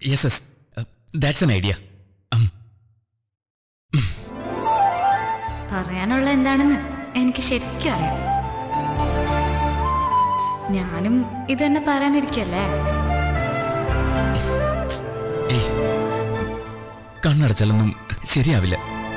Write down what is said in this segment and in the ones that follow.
Yes yes that's an idea പറയാനുള്ള എന്താണെന്ന് എനിക്ക് ശരിക്കും അറിയാം ഞാനും ഇത് തന്നെ പറയാനിരിക്കല്ലേ ഏയ് കണ്ണടച്ചാലൊന്നും ശരിയാവില്ല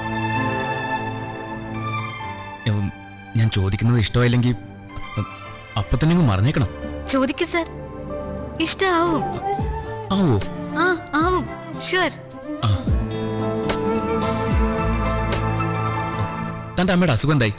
ഉം, ഞാൻ ചോദിക്കുന്നത് ഇഷ്ടമായില്ലെങ്കിൽ ഉം, അപ്പൊ തന്നെ അങ്ങ് മറന്നേക്കണം ചോദിക്ക് സർ ഇഷ്ടാവും ആവോ ആ ആവും ഷുവർ ആ തന്റെ അമ്മയുടെ അസുഖം എന്തായി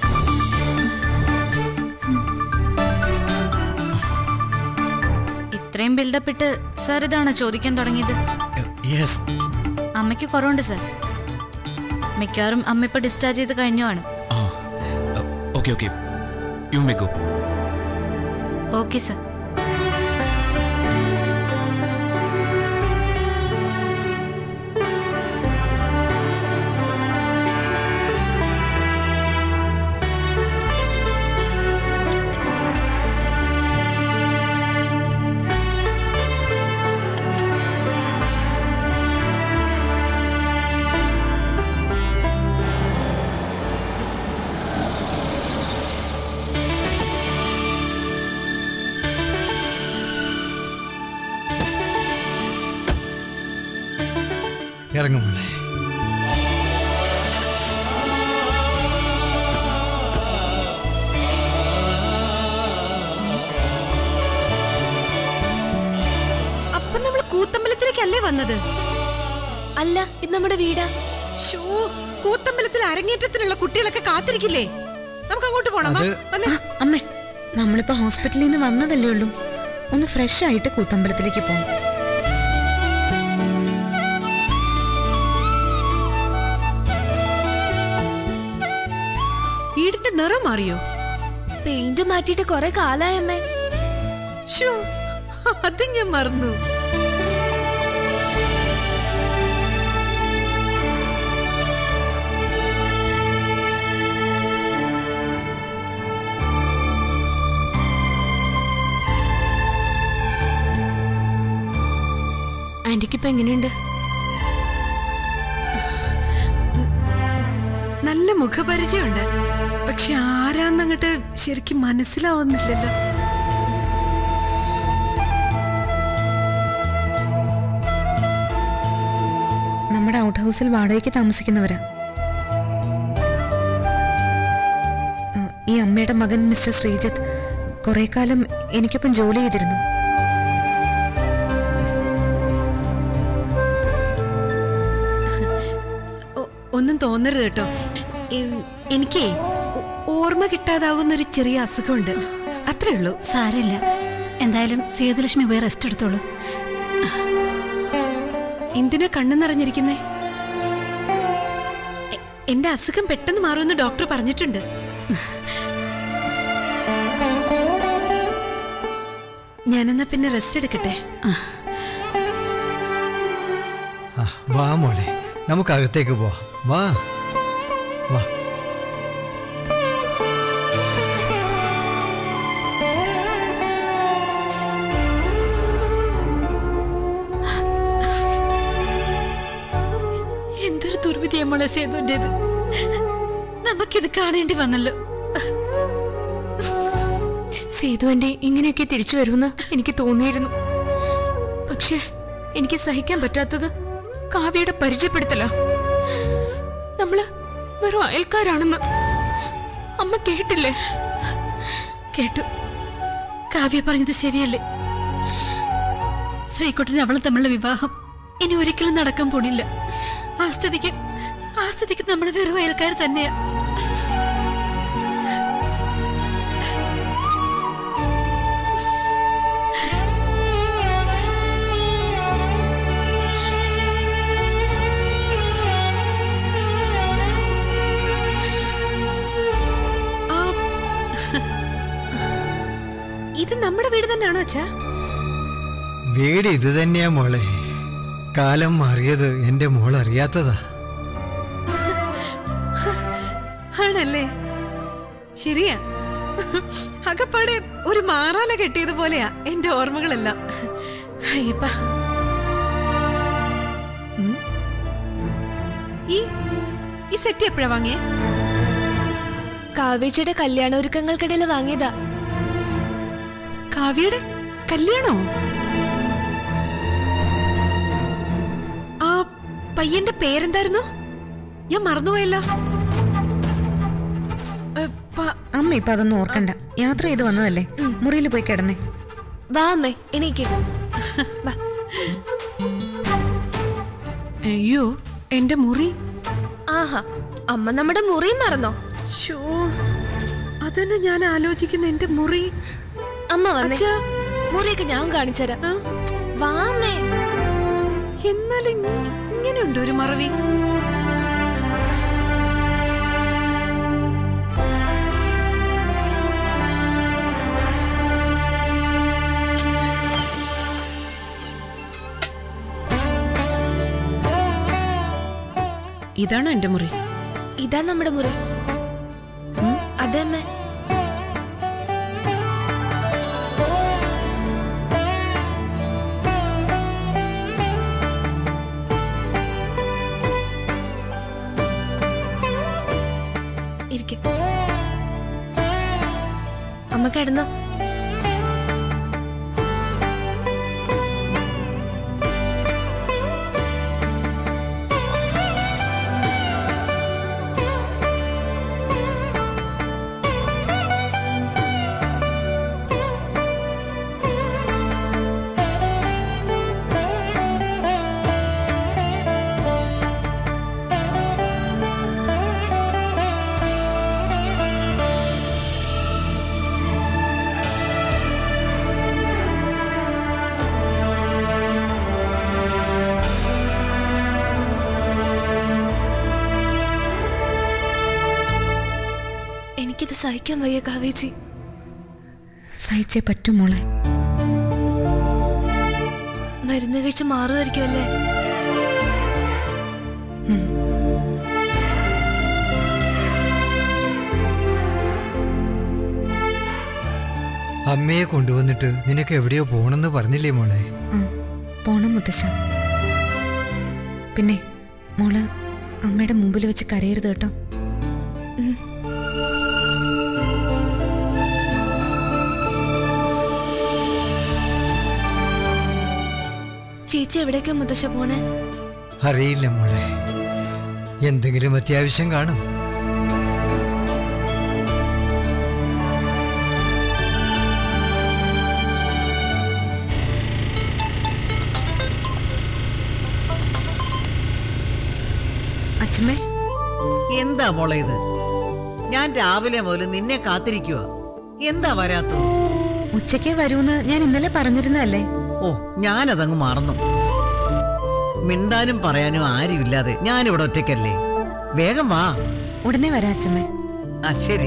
ഇത്രയും ബിൽഡപ്പ് ഇട്ട് സർ ഇതാണോ ചോദിക്കാൻ തുടങ്ങിയത് യെസ് അമ്മയ്ക്ക് കുറവുണ്ട് സർ മിക്കവാറും അമ്മ ഇപ്പൊ ഡിസ്ചാർജ് ചെയ്ത് കഴിഞ്ഞു കാണും ആ okay okay you may go okay sir ഇറങ്ങും മോളെ അപ്പൊ നമ്മൾ കൂത്തമ്പലത്തിലേക്കല്ലേ വന്നത് അല്ല ഇത് നമ്മുടെ വീടാ ഷോ കൂത്തമ്പലത്തിൽ അരങ്ങേറ്റത്തിനുള്ള കുട്ടികളൊക്കെ കാത്തിരിക്കില്ലേ നമുക്ക് അങ്ങോട്ട് പോണം വാ. അത് വന്നേ. അമ്മേ നമ്മളിപ്പോ ഹോസ്പിറ്റലിൽ നിന്ന് വന്നതല്ലേ ഉള്ളൂ ഒന്ന് ഫ്രഷ് ആയിട്ട് കൂത്തമ്പലത്തിലേക്ക് പോകാം വീടിന്റെ നിറം മാറിയോ പെയിന്റ് മാറ്റിയിട്ട് കുറെ കാലായമ്മേ ഷോ അത് ഞാൻ മറന്നു ആന്റിക്കിപ്പോ എങ്ങനെയുണ്ട് നല്ല മുഖപരിചയമുണ്ട് പക്ഷെ ആരാന്നങ്ങട്ട് ശരിക്കും മനസ്സിലാവുന്നില്ലല്ലോ നമ്മുടെ ഔട്ട് ഹൗസിൽ വാടകയ്ക്ക് താമസിക്കുന്നവരാ ആ, ഈ അമ്മയുടെ മകൻ മിസ്റ്റർ ശ്രീജിത്ത് കുറെ കാലം എനിക്കൊപ്പം ജോലി ചെയ്തിരുന്നു ഒ- ഒന്നും തോന്നരുത് കേട്ടോ എ- എനിക്കേ ഓ- ഓർമ്മ കിട്ടാതാവുന്ന ഒരു ചെറിയ അസുഖമുണ്ട് അത്രേ ഉള്ളൂ സാരമില്ല എന്തായാലും സേതുലക്ഷ്മി പോയി റെസ്റ്റ് എടുത്തോളൂ എന്തിനാ കണ്ണു നിറഞ്ഞിരിക്കുന്നേ എ- എന്റെ അസുഖം പെട്ടെന്ന് മാറുമെന്ന് ഡോക്ടർ പറഞ്ഞിട്ടുണ്ട് ഞാനെന്നാ പിന്നെ റെസ്റ്റ് എടുക്കട്ടെ ആ വാ മോളെ നമുക്ക് അകത്തേക്ക് പോവാം വാ വാ എന്തൊരു ദുർവിധിയാ മോളെ സേതുവിൻ്റെത് നമുക്കിത് കാണേണ്ടി വന്നല്ലോ സേതു എന്റെ ഇങ്ങനെയൊക്കെ തിരിച്ചു വരുമെന്ന് എനിക്ക് തോന്നിയിരുന്നു പക്ഷെ എനിക്ക് സഹിക്കാൻ പറ്റാത്തത് കാവ്യയുടെ പരിചയപ്പെടുത്തല നമ്മള് വെറും അയൽക്കാരാണെന്ന് അമ്മ കേട്ടില്ലേ കേട്ടു കാവ്യ പറഞ്ഞത് ശരിയല്ലേ ശ്രീകുട്ടന് അവള് തമ്മിലുള്ള വിവാഹം ഇനി ഒരിക്കലും നടക്കാൻ പോണില്ല ആ സ്ഥിതിക്ക് ആ സ്ഥിതിക്ക് നമ്മൾ വെറും അയൽക്കാർ തന്നെയാ ആ ഇത് നമ്മുടെ വീട് തന്നെയാണോ അച്ഛാ വീട് ഇത് തന്നെയാ മോളെ കാലം മാറിയത് എൻ്റെ മോൾ അറിയാത്തതാ ആണല്ലേ ശരിയാ അകപ്പാടെ ഒരു മാറാല കെട്ടിയതുപോലെയാ എന്റെ ഓർമ്മകളെല്ലാം അയ്യപ്പ ഈ സെറ്റ് എപ്പോഴാ വാങ്ങിയേ കാവേച്ചിയുടെ കല്യാണ ഒരുക്കങ്ങൾക്കിടയിൽ വാങ്ങിയതാ കാവ്യയുടെ കല്യാണോ ആ പയ്യന്റെ പേരെന്തായിരുന്നു ഞാൻ മറന്നുപോയല്ലോ ഏ, പ- അമ്മ ഇപ്പൊ അതൊന്നും ഓർക്കണ്ട യാത്ര ചെയ്ത് വന്നതല്ലേ മുറിയിൽ പോയി കിടന്നേ വാ അമ്മേ എണീക്ക് വാ അയ്യോ എന്റെ മുറി ആഹാ അമ്മ നമ്മുടെ മുറിയും മറന്നോ ഷോ അതന്നെ ഞാൻ ആലോചിക്കുന്ന എന്റെ മുറി അമ്മ വന്നേ അച്ഛാ. മുറിയൊക്കെ ഞാൻ കാണിച്ചുതരാം ആ, വാ അമ്മേ എന്നാലും ഇങ്ങനെയുണ്ട് ഒരു മറവി ഇതാണോ എന്റെ മുറി ഇതാ നമ്മുടെ മുറി അതെ അമ്മേ ഇരിക്ക് അമ്മ കിടന്നോ എനിക്കിത് സഹിക്കാൻ വയ്യ കാവേച്ചി സഹിച്ചേ പറ്റും മോളെ മരുന്ന് കഴിച്ച് മാറുമായിരിക്കും അല്ലേ അമ്മയെ കൊണ്ടുവന്നിട്ട് നിനക്ക് എവിടെയോ പോണെന്ന് പറഞ്ഞില്ലേ മോളെ ആ പോണം മുത്തശ്ശ പിന്നെ മോള് അമ്മയുടെ മുമ്പിൽ വെച്ച് കരയരുത് കേട്ടോ ചേച്ചി എവിടേക്കാ മുത്തശ്ശ പോണേ അറിയില്ല മോളെ എന്തെങ്കിലും അത്യാവശ്യം കാണും അച്ഛമ്മേ എന്താ മോളെ ഇത് ഞാൻ രാവിലെ മുതൽ നിന്നെ കാത്തിരിക്കുക എന്താ വരാത്തത് ഉച്ചയ്ക്ക് വരൂന്ന് ഞാൻ ഇന്നലെ പറഞ്ഞിരുന്നല്ലേ ഓ ഞാനതങ്ങ് മറന്നു മിണ്ടാനും പറയാനും ആരുമില്ലാതെ ഞാനിവിടെ ഒറ്റയ്ക്കല്ലേ വേഗം വാ ഉടനെ വരാം അച്ഛമ്മേ ആ ശരി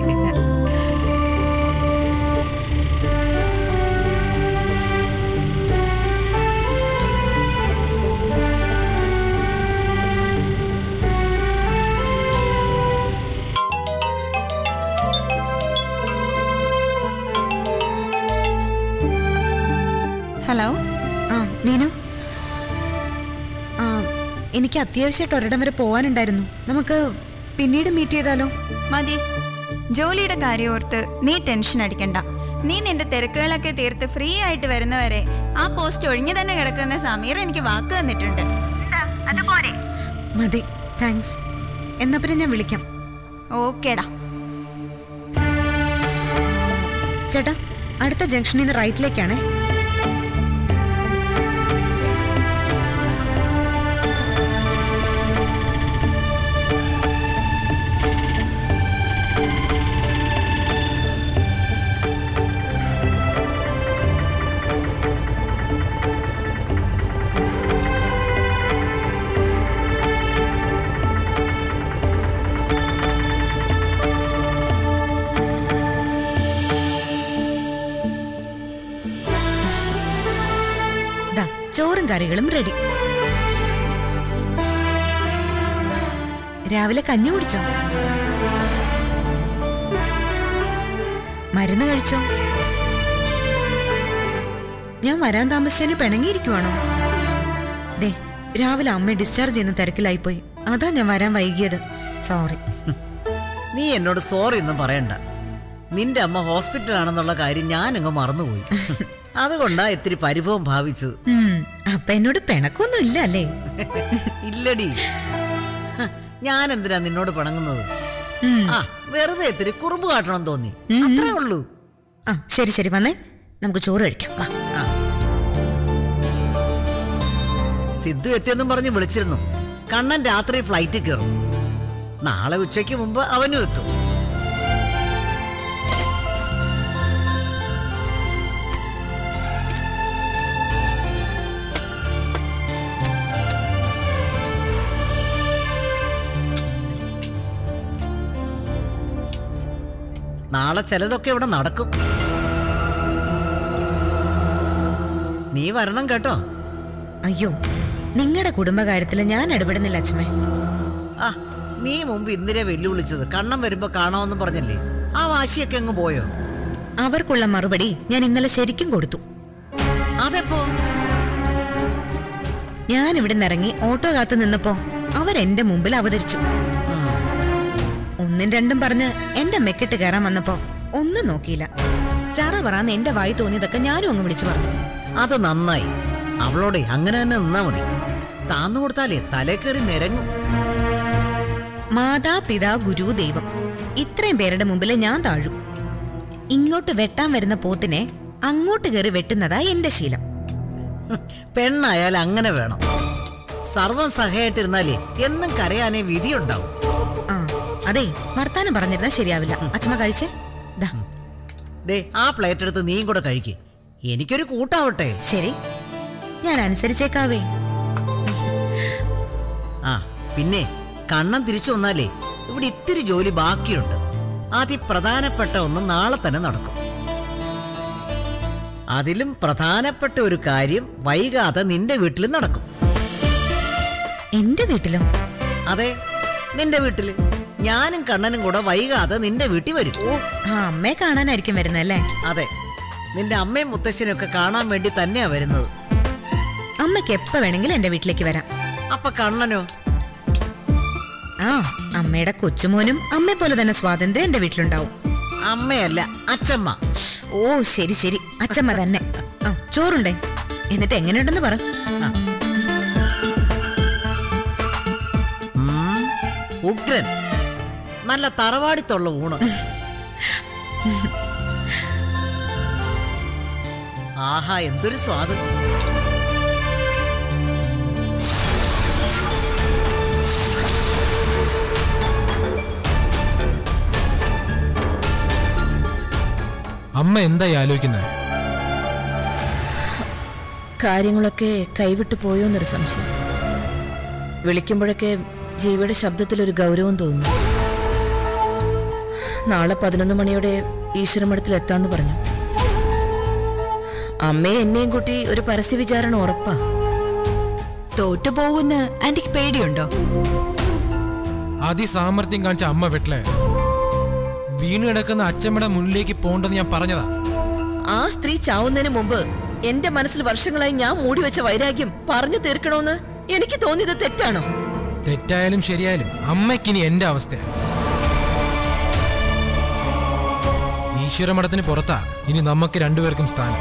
ഹലോ ആ മീനു ആ എനിക്ക് അത്യാവശ്യമായിട്ട് ഒരിടം വരെ പോവാനുണ്ടായിരുന്നു നമുക്ക് പിന്നീട് മീറ്റ് ചെയ്താലോ മതി ജോലിയുടെ കാര്യം ഓർത്ത് നീ ടെൻഷൻ അടിക്കണ്ട നീ നിന്റെ തിരക്കുകളൊക്കെ തീർത്ത് ഫ്രീ ആയിട്ട് വരുന്നവരെ ആ പോസ്റ്റ് ഒഴിഞ്ഞു തന്നെ കിടക്കുന്ന സമീർ എനിക്ക് വാക്ക് തന്നിട്ടുണ്ട് മതി താങ്ക്സ് എന്നാ പിന്നെ ഞാൻ വിളിക്കാം ഓക്കേടാ ചേട്ടാ അടുത്ത ജംഗ്ഷനിൽ നിന്ന് റൈറ്റിലേക്കാണേ ദാ ചോറും കറികളും റെഡി രാവിലെ കഞ്ഞി കുടിച്ചോ മരുന്ന് കഴിച്ചോ ഞാൻ വരാൻ താമസിച്ചതിന് പിണങ്ങിയിരിക്കുവാണോ ദേ രാവിലെ അമ്മയെ ഡിസ്ചാർജ് ചെയ്യുന്ന തിരക്കിലായിപ്പോയി അതാ ഞാൻ വരാൻ വൈകിയത് സോറി നീ എന്നോട് സോറി ഒന്നും പറയണ്ട നിന്റെ അമ്മ ഹോസ്പിറ്റലാണെന്നുള്ള കാര്യം ഞാനങ്ങ് മറന്നുപോയി അതുകൊണ്ടാ ഇത്തിരി പരിഭവം ഭാവിച്ചു അപ്പൊ എന്നോട് പിണക്കൊന്നും ഇല്ല അല്ലേ ഇല്ലടി ഹ, ഞാൻ എന്തിനാ നിന്നോട് പിണങ്ങുന്നത് ആ വെറുതെ ഇത്തിരി കുറുമ്പ് കാട്ടണം തോന്നി അത്രേ ഉള്ളൂ ആ ശരി ശരി വന്നേ നമുക്ക് ചോറ് കഴിക്കാം വാ സിദ്ധു എത്തിയെന്നും പറഞ്ഞ് വിളിച്ചിരുന്നു കണ്ണൻ രാത്രി ഫ്ലൈറ്റിൽ കയറും നാളെ ഉച്ചയ്ക്ക് മുമ്പ് അവനും എത്തും നാളെ ചിലതൊക്കെ ഇവിടെ നടക്കും നീ വരണം കേട്ടോ അയ്യോ നിങ്ങളുടെ കുടുംബകാര്യത്തിൽ ഞാൻ ഇടപെടുന്നില്ല അച്ഛമ്മേ ആ നീ മുമ്പ് ഇന്ദിരെ വെല്ലുവിളിച്ചത് കണ്ണം വരുമ്പോ കാണാമെന്നും പറഞ്ഞല്ലേ ആ വാശിയൊക്കെ അങ്ങ് പോയോ അവർക്കുള്ള മറുപടി ഞാൻ ഇന്നലെ ശരിക്കും കൊടുത്തു അതെപ്പോ ഞാൻ ഇവിടുന്ന് ഇറങ്ങി ഓട്ടോ കാത്തു നിന്നപ്പോ അവരെന്റെ മുമ്പിൽ അവതരിച്ചു ഒന്നും രണ്ടും പറഞ്ഞ് എന്റെ മെക്കിട്ട് കയറാൻ വന്നപ്പോ ഒന്നും നോക്കിയില്ല ചറ പറയാന്ന് എന്റെ വായി തോന്നിയതൊക്കെ ഞാനും അങ്ങ് വിളിച്ചു പറഞ്ഞു അത് നന്നായി അവളോടെ അങ്ങനെ തന്നെ നിന്നാ മതി താന്നു കൊടുത്താലേ തലേ കയറി നിരങ്ങും മാതാ പിതാ ഗുരു ദൈവം ഇത്രയും പേരുടെ മുമ്പിൽ ഞാൻ താഴും ഇങ്ങോട്ട് വെട്ടാൻ വരുന്ന പോത്തിനെ അങ്ങോട്ട് കയറി വെട്ടുന്നതാ എന്റെ ശീലം ഹും, പെണ്ണായാൽ അങ്ങനെ വേണം സർവം സഹയായിട്ടിരുന്നാലേ എന്നും കരയാനേ വിധിയുണ്ടാവും ആ അതെ വർത്താനം പറഞ്ഞിരുന്നാ ശരിയാവില്ല അച്ഛമ്മ കഴിച്ചേ ദാ ദേ ആ പ്ലേറ്റ് എടുത്ത് നീയും കൂടെ കഴിക്ക് എനിക്കൊരു കൂട്ടാവട്ടെ ശരി ഞാൻ അനുസരിച്ചേക്കാവേ ആ പിന്നെ കണ്ണം തിരിച്ചു വന്നാലേ ഇവിടെ ഇത്തിരി ജോലി ബാക്കിയുണ്ട് അതിപ്രധാനപ്പെട്ട ഒന്ന് നാളെ തന്നെ നടക്കും അതിലും പ്രധാനപ്പെട്ട ഒരു കാര്യം വൈകാതെ നിന്റെ വീട്ടിൽ നടക്കും എന്റെ വീട്ടിലോ അതെ നിന്റെ വീട്ടില് ഞാനും കണ്ണനും കൂടെ വൈകാതെ നിന്റെ വീട്ടിൽ വരും ഓ ആ അമ്മയെ കാണാനായിരിക്കും വരുന്നല്ലേ അതെ നിന്റെ അമ്മയും മുത്തശ്ശനും ഒക്കെ കാണാൻ വേണ്ടി തന്നെയാ വരുന്നത് അമ്മയ്ക്ക് എപ്പ വേണമെങ്കിലും എന്റെ വീട്ടിലേക്ക് വരാം അപ്പൊ കണ്ണനോ ആ അമ്മയുടെ കൊച്ചുമോനും അമ്മയെ പോലെ തന്നെ സ്വാതന്ത്ര്യം എന്റെ വീട്ടിലുണ്ടാവും അമ്മയല്ല അച്ചമ്മ ഓ ശരി ശരി അച്ഛമ്മ തന്നെ ആ ചോറുണ്ടേ എന്നിട്ട് എങ്ങനെയുണ്ടെന്ന് പറ ഉം, ഉഗ്രൻ നല്ല തറവാടിത്തുള്ള ഊണ് ആഹാ എന്തൊരു സ്വാദ് അമ്മ എന്തായി ആലോചിക്കുന്നത് കാര്യങ്ങളൊക്കെ കൈവിട്ടു പോയോന്നൊരു സംശയം വിളിക്കുമ്പോഴൊക്കെ ജീവിയുടെ ശബ്ദത്തിലൊരു ഗൗരവം തോന്നുന്നു നാളെ പതിനൊന്ന് മണിയോടെ ഈശ്വരമഠത്തിൽ എത്താന്ന് പറഞ്ഞു അമ്മയെ എന്നെയും കൂട്ടി ഒരു പരസ്യ വിചാരണ ഉറപ്പാ തോറ്റുപോകുന്ന് ആന്റിക്ക് പേടിയുണ്ടോ അതിസാമർഥ്യം കാണിച്ച അമ്മ വീട്ടിലെ വീണ് കിടക്കുന്ന അച്ഛമ്മയുടെ മുന്നിലേക്ക് പോകണ്ടെന്ന് ഞാൻ പറഞ്ഞതാ ആ സ്ത്രീ ചാവുന്നതിന് മുമ്പ് എന്റെ മനസ്സിൽ വർഷങ്ങളായി ഞാൻ മൂടിവെച്ച വൈരാഗ്യം പറഞ്ഞു തീർക്കണമെന്ന് എനിക്ക് തോന്നിയത് തെറ്റാണോ തെറ്റായാലും ശരിയായാലും അമ്മയ്ക്കിനി എന്റെ അവസ്ഥയാണ് ഈശ്വരമഠത്തിന് പുറത്താ ഇനി നമുക്ക് രണ്ടുപേർക്കും സ്ഥാനം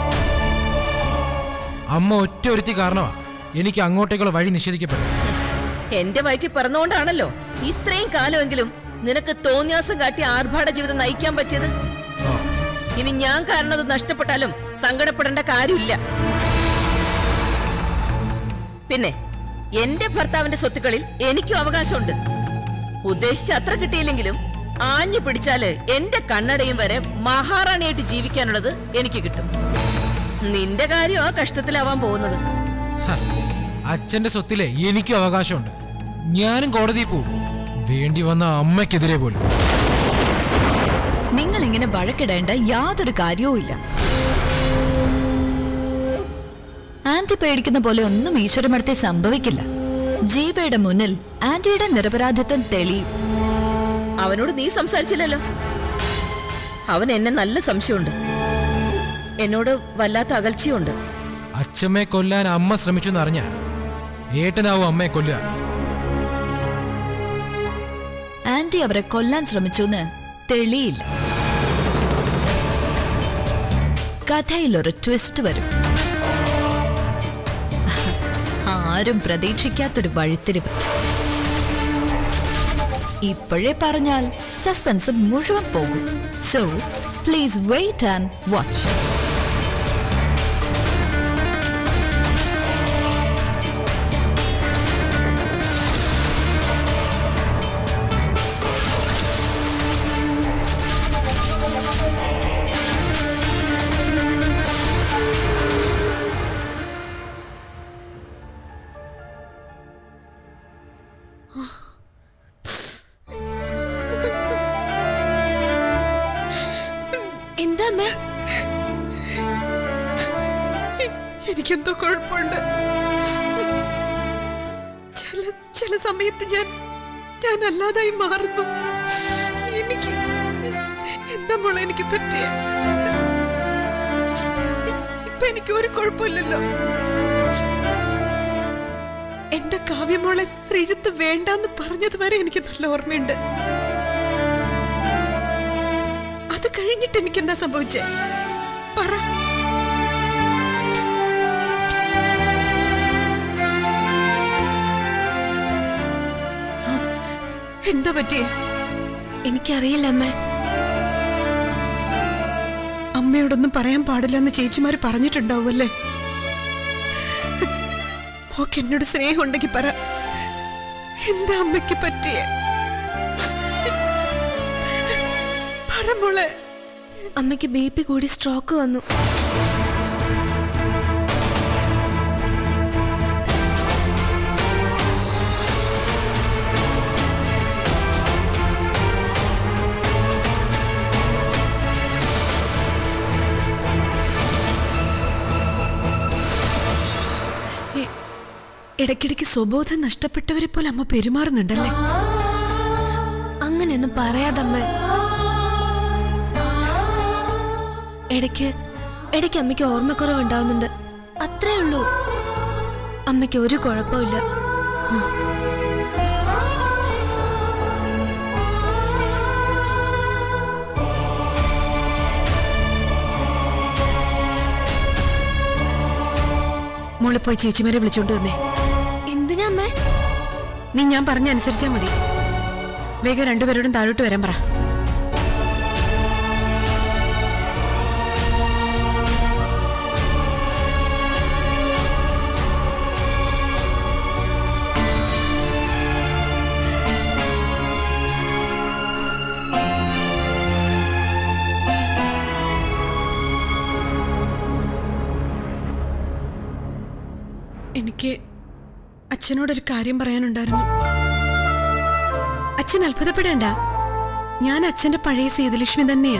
അമ്മ ഒറ്റ ഒരുത്തി കാരണമാ എനിക്ക് അങ്ങോട്ടേക്കുള്ള വഴി നിഷേധിക്കപ്പെട്ടു എന്റെ വയറ്റിൽ പറഞ്ഞുകൊണ്ടാണല്ലോ ഇത്രയും കാലമെങ്കിലും നിനക്ക് തോന്നിയാസം കാട്ടി ആർഭാട ജീവിതം നയിക്കാൻ പറ്റിയത് ഇനി ഞാൻ കാരണം അത് നഷ്ടപ്പെട്ടാലും സങ്കടപ്പെടേണ്ട കാര്യമില്ല പിന്നെ എന്റെ ഭർത്താവിന്റെ സ്വത്തുക്കളിൽ എനിക്കും അവകാശമുണ്ട് ഉദ്ദേശിച്ച അത്ര കിട്ടിയില്ലെങ്കിലും ആഞ്ഞു പിടിച്ചാല് എന്റെ കണ്ണടയും വരെ മഹാറാണിയായിട്ട് ജീവിക്കാനുള്ളത് എനിക്ക് കിട്ടും നിന്റെ കാര്യം ആ കഷ്ടത്തിലാവാൻ പോകുന്നത് ഹ, അച്ഛന്റെ സ്വത്തിലെ എനിക്കും അവകാശമുണ്ട് ഞാനും കോടതിയിൽ പോവും വേണ്ടി വന്ന അമ്മയ്ക്കെതിരെ പോലും നിങ്ങൾ ഇങ്ങനെ വഴക്കിടേണ്ട യാതൊരു കാര്യവും ഇല്ല ആന്റി പേടിക്കുന്ന പോലെ ഒന്നും ഈശ്വരമടുത്തെ സംഭവിക്കില്ല ജീവയുടെ മുന്നിൽ ആന്റിയുടെ നിരപരാധിത്വം തെളിയും അവനോട് നീ സംസാരിച്ചില്ലല്ലോ അവൻ എന്നെ നല്ല സംശയമുണ്ട് എന്നോട് വല്ലാത്ത അകൽച്ചയുണ്ട് അച്ഛമ്മയെ കൊല്ലാൻ അമ്മ ശ്രമിച്ചു എന്നറിഞ്ഞ ഏട്ടനാവും അമ്മയെ കൊല്ലുക ആന്റി അവരെ കൊല്ലാൻ ശ്രമിച്ചു എന്ന് തെളിയില്ല കഥയിൽ ഒരു ട്വിസ്റ്റ് വരും ആരും പ്രതീക്ഷിക്കാത്തൊരു വഴിത്തിരിവ് ഇപ്പോഴേ പറഞ്ഞാൽ സസ്പെൻസ് മുഴുവൻ പോകും so please wait and watch എന്താ അമ്മേ എനിക്കെന്തോ കുഴപ്പമുണ്ട് ചില ചില സമയത്ത് ഞാൻ ഞാൻ അല്ലാതായി മാറുന്നു എനിക്ക് എന്താ മോളെ എനിക്ക് പറ്റിയ ഇപ്പൊ എനിക്ക് ഒരു കുഴപ്പമില്ലല്ലോ എന്റെ കാവ്യമോളെ ശ്രീജിത്ത് വേണ്ടെന്ന് പറഞ്ഞത് വരെ എനിക്ക് നല്ല ഓർമ്മയുണ്ട് അത് കഴിഞ്ഞിട്ട് എനിക്ക് എന്താ സംഭവിച്ചേ പറ എന്താ പറ്റിയേ എനിക്കറിയില്ല അമ്മേ അമ്മയോടൊന്നും പറയാൻ പാടില്ലെന്ന് ചേച്ചിമാര് പറഞ്ഞിട്ടുണ്ടാവുമല്ലേ മോക്ക് എന്നോട് സ്നേഹം ഉണ്ടെങ്കിൽ പറ എന്താ അമ്മയ്ക്ക് പറ്റിയേ പറ മോളെ അമ്മയ്ക്ക് ബി പി കൂടി സ്ട്രോക്ക് വന്നു ഇ- ഇടയ്ക്കിടയ്ക്ക് സ്വബോധം നഷ്ടപ്പെട്ടവരെ പോലെ അമ്മ പെരുമാറുന്നുണ്ടല്ലേ അങ്ങനെയൊന്നും പറയാതമ്മ ഇടയ്ക്ക് ഇടയ്ക്ക് അമ്മയ്ക്ക് ഓർമ്മക്കുറവ് ഉണ്ടാവുന്നുണ്ട് അത്രേ ഉള്ളൂ അമ്മയ്ക്ക് ഒരു കുഴപ്പമില്ല മോളെ പോയി ചേച്ചിമാരെ വിളിച്ചോണ്ട് വന്നേ എന്തിനാ അമ്മേ നീ ഞാൻ പറഞ്ഞ അനുസരിച്ചാ മതി വേഗം രണ്ടുപേരോടും താഴോട്ട് വരാൻ പറ എനിക്ക് അച്ഛനോടൊരു കാര്യം പറയാനുണ്ടായിരുന്നു അച്ഛൻ അത്ഭുതപ്പെടേണ്ട ഞാൻ അച്ഛന്റെ പഴയ സേതുലക്ഷ്മി തന്നെയാ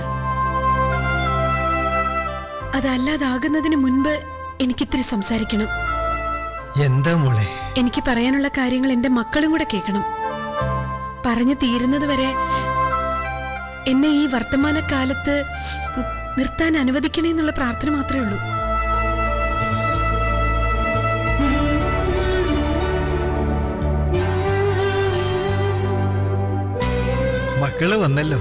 അതല്ലാതാകുന്നതിന് മുൻപ് എനിക്കിത്തിരി സംസാരിക്കണം എന്താ മോളെ എനിക്ക് പറയാനുള്ള കാര്യങ്ങൾ എന്റെ മക്കളും കൂടെ കേൾക്കണം പറഞ്ഞു തീരുന്നത് വരെ എന്നെ ഈ വർത്തമാന കാലത്ത് നിർത്താൻ അനുവദിക്കണേ എന്നുള്ള പ്രാർത്ഥന മാത്രമേ ഉള്ളൂ മക്കള് വന്നല്ലോ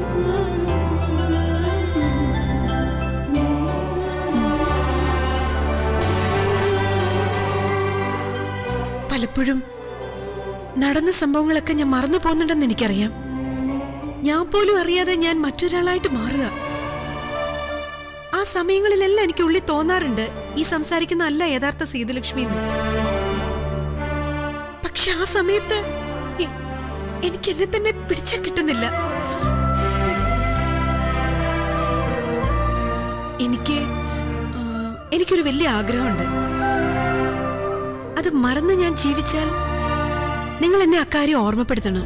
പലപ്പോഴും നടന്ന സംഭവങ്ങളൊക്കെ ഞാൻ മറന്നു പോകുന്നുണ്ടെന്ന് എനിക്കറിയാം ഞാൻ പോലും അറിയാതെ ഞാൻ മറ്റൊരാളായിട്ട് മാറുക ആ സമയങ്ങളിലെല്ലാം എനിക്ക് ഉള്ളിൽ തോന്നാറുണ്ട് ഈ സംസാരിക്കുന്ന അല്ല യഥാർത്ഥ സീതലക്ഷ്മി എന്ന് പക്ഷെ ആ സമയത്ത് എ- എനിക്ക് എന്നെ തന്നെ പിടിച്ച കിട്ടുന്നില്ല എനിക്ക് ആ, എനിക്കൊരു വലിയ ആഗ്രഹമുണ്ട് അത് മറന്ന് ഞാൻ ജീവിച്ചാൽ നിങ്ങൾ എന്നെ അക്കാര്യം ഓർമ്മപ്പെടുത്തണം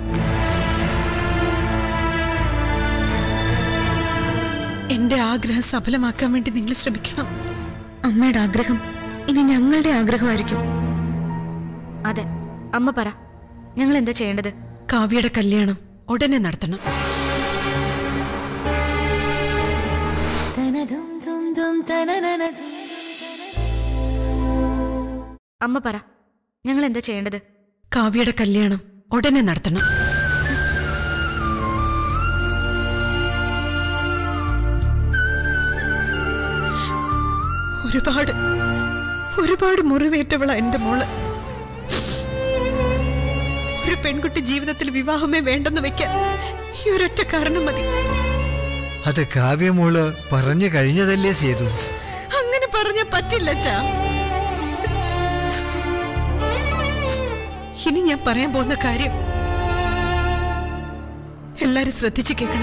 എന്റെ ആഗ്രഹം സഫലമാക്കാൻ വേണ്ടി നിങ്ങൾ ശ്രമിക്കണം അമ്മയുടെ ആഗ്രഹം ഇനി ഞങ്ങളുടെ ആഗ്രഹമായിരിക്കും അതെ അമ്മ പറ ഞങ്ങൾ എന്താ ചെയ്യേണ്ടത് കാവ്യയുടെ കല്യാണം ഉടനെ നടത്തണം അമ്മ പറ ഞങ്ങൾ എന്താ ചെയ്യേണ്ടത് കാവ്യയുടെ കല്യാണം ഉടനെ നടത്തണം ഒരുപാട് ഒരുപാട് മുറിവേറ്റവള എന്റെ മോള് ഒരു പെൺകുട്ടി ജീവിതത്തിൽ വിവാഹമേ വേണ്ടെന്ന് വെക്കാൻ ഈ ഒരൊറ്റ കാരണം മതി അത് കാവ്യമോള് പറഞ്ഞു കഴിഞ്ഞതല്ലേ സേതു അങ്ങനെ പറഞ്ഞ പറ്റില്ല അച്ഛാ ഇനി ഞാൻ പറയാൻ പോകുന്ന കാര്യം എല്ലാരും ശ്രദ്ധിച്ചു കേൾക്കണം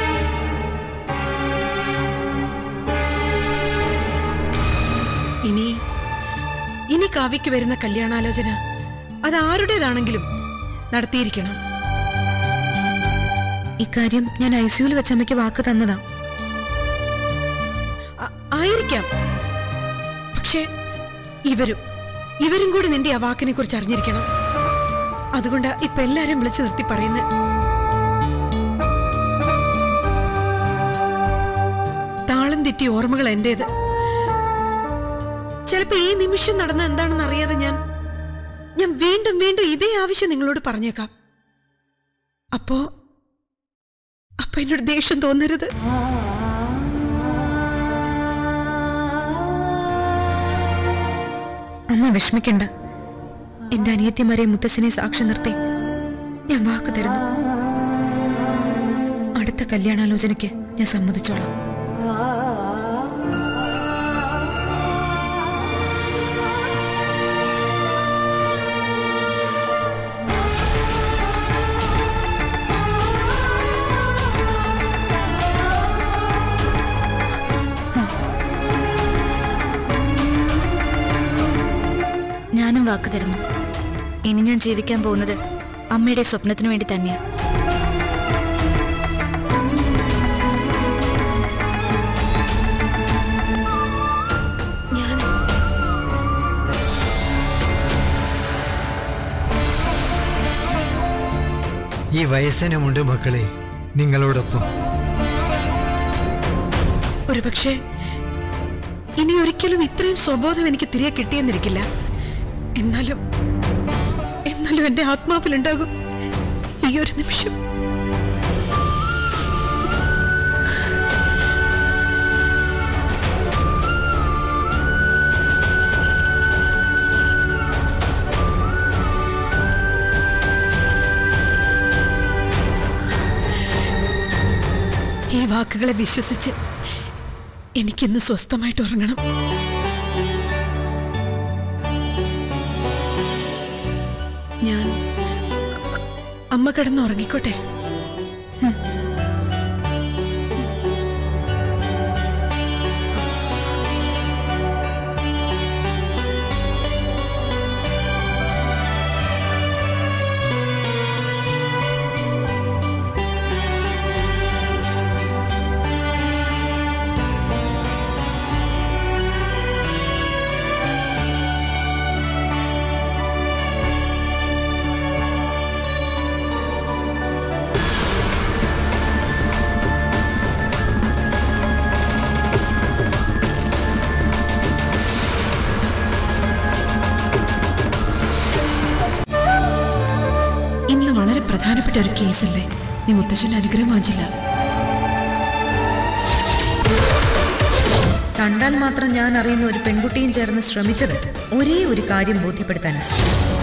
ഇനി ഇനി കാവ്യക്ക് വരുന്ന കല്യാണാലോചന അത് ആരുടേതാണെങ്കിലും നടത്തിയിരിക്കണം ഇക്കാര്യം ഞാൻ ഐ സിയുൽ വെച്ച് അമ്മയ്ക്ക് വാക്ക് തന്നതാ ആ- ആയിരിക്കാം പക്ഷേ ഇവരും ഇവരും കൂടി നിന്റെ ആ വാക്കിനെ കുറിച്ച് അറിഞ്ഞിരിക്കണം അതുകൊണ്ട് ഇപ്പൊ എല്ലാരും വിളിച്ചു നിർത്തി പറയുന്നത് താളം തെറ്റിയ ഓർമ്മകൾ എന്റേത് ചിലപ്പോ ഈ നിമിഷം നടന്ന എന്താണെന്ന് അറിയാതെ ഞാൻ ഞാൻ വീണ്ടും വീണ്ടും ഇതേ ആവശ്യം നിങ്ങളോട് പറഞ്ഞേക്കാം അപ്പോ അപ്പൊ എന്നോട് ദേഷ്യം തോന്നരുത് അമ്മ വിഷമിക്കണ്ട എന്റെ അനിയത്തിമാരെ മുത്തച്ഛനെ സാക്ഷി നിർത്തി ഞാൻ വാക്ക് തരുന്നു അടുത്ത കല്യാണാലോചനയ്ക്ക് ഞാൻ സമ്മതിച്ചോളാം ഞാനും വാക്ക് തരുന്നു ഇനി ഞാൻ ജീവിക്കാൻ പോകുന്നത് അമ്മയുടെ സ്വപ്നത്തിനു വേണ്ടി തന്നെയാ ഞാൻ ഈ വയസ്സനുമുണ്ട് മക്കളെ നിങ്ങളോടൊപ്പം ഒരുപക്ഷെ ഇനി ഒരിക്കലും ഇത്രയും സ്വബോധം എനിക്ക് തിരികെ കിട്ടിയെന്നിരിക്കില്ല എന്നാലും എന്നാലും എന്റെ ആത്മാവിലുണ്ടാകും ഈ ഒരു നിമിഷം ഈ വാക്കുകളെ വിശ്വസിച്ച് എനിക്കിന്ന് സ്വസ്ഥമായിട്ട് ഉറങ്ങണം ഞാൻ അമ്മ കിടന്ന് ഉറങ്ങിക്കോട്ടെ ഇന്ന് വളരെ പ്രധാനപ്പെട്ട ഒരു കേസല്ലേ നീ മുത്തശ്ശന്റെ അനുഗ്രഹം വാങ്ങിച്ചില്ല കണ്ടാൽ മാത്രം ഞാൻ അറിയുന്ന ഒരു പെൺകുട്ടിയും ചേർന്ന് ശ്രമിച്ചത് ഒരേ ഒരു കാര്യം ബോധ്യപ്പെടുത്താനാണ്